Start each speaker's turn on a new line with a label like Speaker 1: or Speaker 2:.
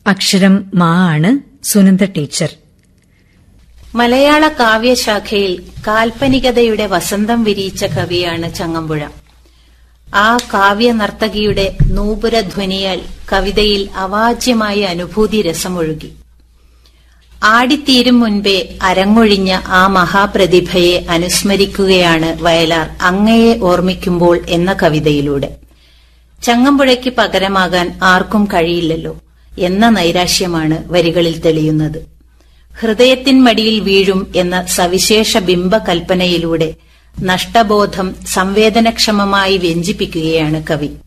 Speaker 1: അക്ഷരം മാ ആണ് സുനന്ദ ടീച്ചർ
Speaker 2: മലയാള കാവ്യശാഖയിൽ കാൽപ്പനികതയുടെ വസന്തം വിരിയിച്ച കവിയാണ് ചങ്ങമ്പുഴ ആ കാവ്യ നർത്തകിയുടെ നൂപുരധ്വനിയാൽ കവിതയിൽ അവാച്യമായ അനുഭൂതി രസമൊഴുകി ആടിത്തീരും മുൻപേ അരങ്ങൊഴിഞ്ഞ ആ മഹാപ്രതിഭയെ അനുസ്മരിക്കുകയാണ് വയലാർ അങ്ങയെ ഓർമ്മിക്കുമ്പോൾ എന്ന കവിതയിലൂടെ ചങ്ങമ്പുഴയ്ക്ക് പകരമാകാൻ ആർക്കും കഴിയില്ലല്ലോ എന്ന നൈരാശ്യമാണ് വരികളിൽ തെളിയുന്നത് ഹൃദയത്തിൻ മടിയിൽ വീഴും എന്ന സവിശേഷ ബിംബകൽപ്പനയിലൂടെ നഷ്ടബോധം സംവേദനക്ഷമമായി വ്യഞ്ചിപ്പിക്കുകയാണ് കവി